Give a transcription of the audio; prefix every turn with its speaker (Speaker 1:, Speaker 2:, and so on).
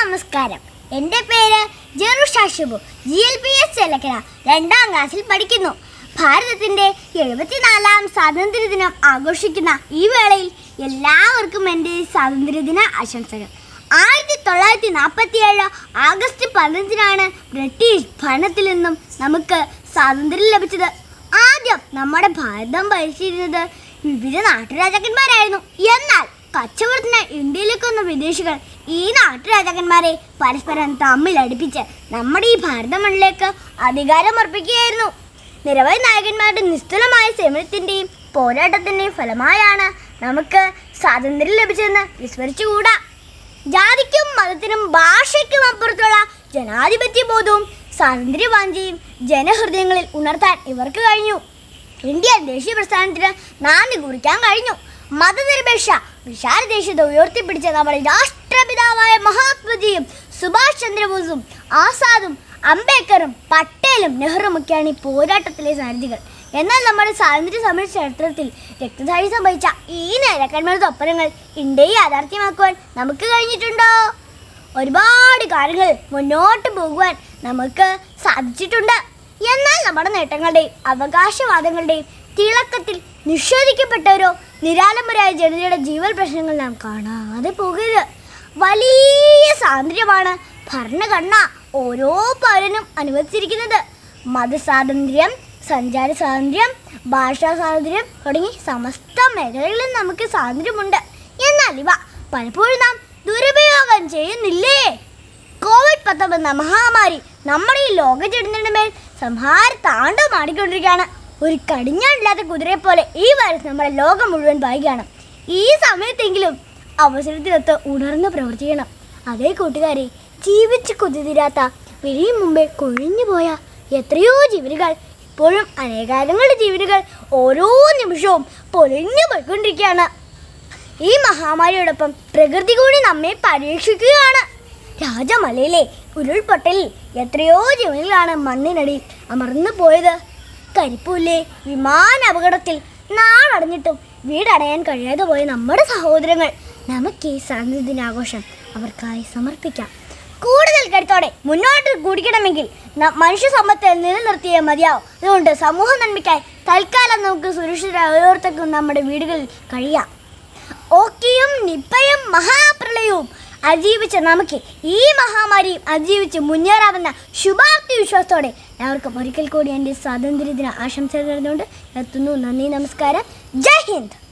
Speaker 1: നമസ്കാരം എൻ്റെ പേര് Jerusha Shibu G L P S Chelakkara രണ്ടാം ക്ലാസ്സിൽ പഠിക്കുന്നു ഭാരതത്തിൻ്റെ എഴുപത്തിനാലാം സ്വാതന്ത്ര്യദിനം ആഘോഷിക്കുന്ന ഈ വേളയിൽ എല്ലാവർക്കും എൻ്റെ സ്വാതന്ത്ര്യദിന ആശംസകൾ ആയിരത്തി തൊള്ളായിരത്തി നാൽപ്പത്തി ഏഴ് ആഗസ്റ്റ് പതിനഞ്ചിനാണ് ബ്രിട്ടീഷ് ഭരണത്തിൽ നിന്നും നമുക്ക് സ്വാതന്ത്ര്യം ലഭിച്ചത് ആദ്യം നമ്മുടെ ഭാരതം ഭരിച്ചിരുന്നത് വിവിധ നാട്ടുരാജാക്കന്മാരായിരുന്നു എന്നാൽ കച്ചവടത്തിന് ഇന്ത്യയിലേക്ക് വന്ന വിദേശികൾ ഈ നാട്ടുരാജാക്കന്മാരെ പരസ്പരം തമ്മിൽ അടുപ്പിച്ച് നമ്മുടെ ഈ ഭാരത മണ്ണിലേക്ക് അധികാരം അർപ്പിക്കുകയായിരുന്നു നിരവധി നായകന്മാരുടെ നിസ്തുലമായ സേവനത്തിൻ്റെയും പോരാട്ടത്തിൻ്റെയും ഫലമായാണ് നമുക്ക് സ്വാതന്ത്ര്യം ലഭിച്ചതെന്ന് വിസ്മരിച്ചുകൂടാ ജാതിക്കും മതത്തിനും ഭാഷയ്ക്കും അപ്പുറത്തുള്ള ജനാധിപത്യ ബോധവും സ്വാതന്ത്ര്യവാഞ്ചയും ജനഹൃദയങ്ങളിൽ ഉണർത്താൻ ഇവർക്ക് കഴിഞ്ഞു ഇന്ത്യൻ ദേശീയ പ്രസ്ഥാനത്തിന് നാന്ദി കുറിക്കാൻ കഴിഞ്ഞു മതനിരപേക്ഷ വിശാല ദേശീയത ഉയർത്തിപ്പിടിച്ച നമ്മുടെ രാഷ്ട്രപിതാവായ മഹാത്മജിയും സുഭാഷ് ചന്ദ്രബോസും ആസാദും അംബേദ്കറും പട്ടേലും നെഹ്റുമൊക്കെയാണ് ഈ പോരാട്ടത്തിലെ സാരഥികൾ എന്നാൽ നമ്മുടെ സ്വാതന്ത്ര്യ സമര ചരിത്രത്തിൽ രക്തസാക്ഷി സംഭവിച്ച ഈ നേതാക്കന്മാരുടെ ഒപ്പനങ്ങൾ ഇന്ത്യയെ യാഥാർത്ഥ്യമാക്കുവാൻ നമുക്ക് കഴിഞ്ഞിട്ടുണ്ടോ ഒരുപാട് കാര്യങ്ങൾ മുന്നോട്ട് പോകുവാൻ നമുക്ക് സാധിച്ചിട്ടുണ്ട് എന്നാൽ നമ്മുടെ നേട്ടങ്ങളുടെയും അവകാശവാദങ്ങളുടെയും തിളക്കത്തിൽ നിഷേധിക്കപ്പെട്ടവരോ നിരാലംബരായ ജനതയുടെ ജീവൽ പ്രശ്നങ്ങൾ നാം കാണാതെ പോകരുത് വലിയ സ്വാതന്ത്ര്യമാണ് ഭരണഘടന ഓരോ പൗരനും അനുവദിച്ചിരിക്കുന്നത് മതസ്വാതന്ത്ര്യം സഞ്ചാര സ്വാതന്ത്ര്യം ഭാഷാ സ്വാതന്ത്ര്യം തുടങ്ങി സമസ്ത മേഖലകളിലും നമുക്ക് സ്വാതന്ത്ര്യമുണ്ട് എന്നാൽ ഇവ പലപ്പോഴും നാം ദുരുപയോഗം ചെയ്യുന്നില്ലേ കോവിഡ് പത്തൊമ്പത് എന്ന മഹാമാരി നമ്മുടെ ഈ ലോക ജനതയുടെ മേൽ സംഹാര താണ്ഡവം ആടിക്കൊണ്ടിരിക്കുകയാണ് ഒരു കടിഞ്ഞാണില്ലാത്ത കുതിരയെ പോലെ ഈ വൈറസ് നമ്മുടെ ലോകം മുഴുവൻ വായിക്കുകയാണ് ഈ സമയത്തെങ്കിലും അവസരത്തിനൊത്ത് ഉണർന്ന് പ്രവർത്തിക്കണം അതേ കൂട്ടുകാരെ ജീവിച്ച് കുതിരാത്ത വിരിയും മുമ്പേ കൊഴിഞ്ഞു പോയ എത്രയോ ജീവനുകൾ ഇപ്പോഴും അനേകായിരങ്ങളുടെ ജീവനുകൾ ഓരോ നിമിഷവും പൊലിഞ്ഞു പോയിക്കൊണ്ടിരിക്കുകയാണ് ഈ മഹാമാരിയോടൊപ്പം പ്രകൃതി കൂടി നമ്മെ പരീക്ഷിക്കുകയാണ് രാജമലയിലെ ഉരുൾപൊട്ടലിൽ എത്രയോ ജീവനുകളാണ് മണ്ണിനടിയിൽ അമർന്നു പോയത് കരിപ്പൂരിലെ വിമാന അപകടത്തിൽ നാടടഞ്ഞിട്ടും വീടടയാൻ കഴിയാതെ പോയ നമ്മുടെ സഹോദരങ്ങൾ നമുക്ക് ഈ സ്വാതന്ത്ര്യദിനാഘോഷം അവർക്കായി സമർപ്പിക്കാം കൂടുതൽ കരുത്തോടെ മുന്നോട്ട് കുടിക്കണമെങ്കിൽ ന- മനുഷ്യ സമ്പത്ത് നിലനിർത്തിയേ മതിയാവും അതുകൊണ്ട് സമൂഹ നന്മയ്ക്കായി തൽക്കാലം നമുക്ക് സുരക്ഷിതരായ ഓരോരുത്തർക്കും നമ്മുടെ വീടുകളിൽ കഴിയാം ഓക്കിയും നിപ്പയും മഹാപ്രളയവും അതിജീവിച്ച നമുക്ക് ഈ മഹാമാരിയും അതിജീവിച്ച് മുന്നേറാമെന്ന ശുഭാപ്തി വിശ്വാസത്തോടെ എല്ലാവർക്കും ഒരിക്കൽ കൂടി എൻ്റെ സ്വാതന്ത്ര്യദിന ആശംസകൾ നേർന്നുകൊണ്ട് എത്തുന്നു നന്ദി നമസ്കാരം ജയ് ഹിന്ദ്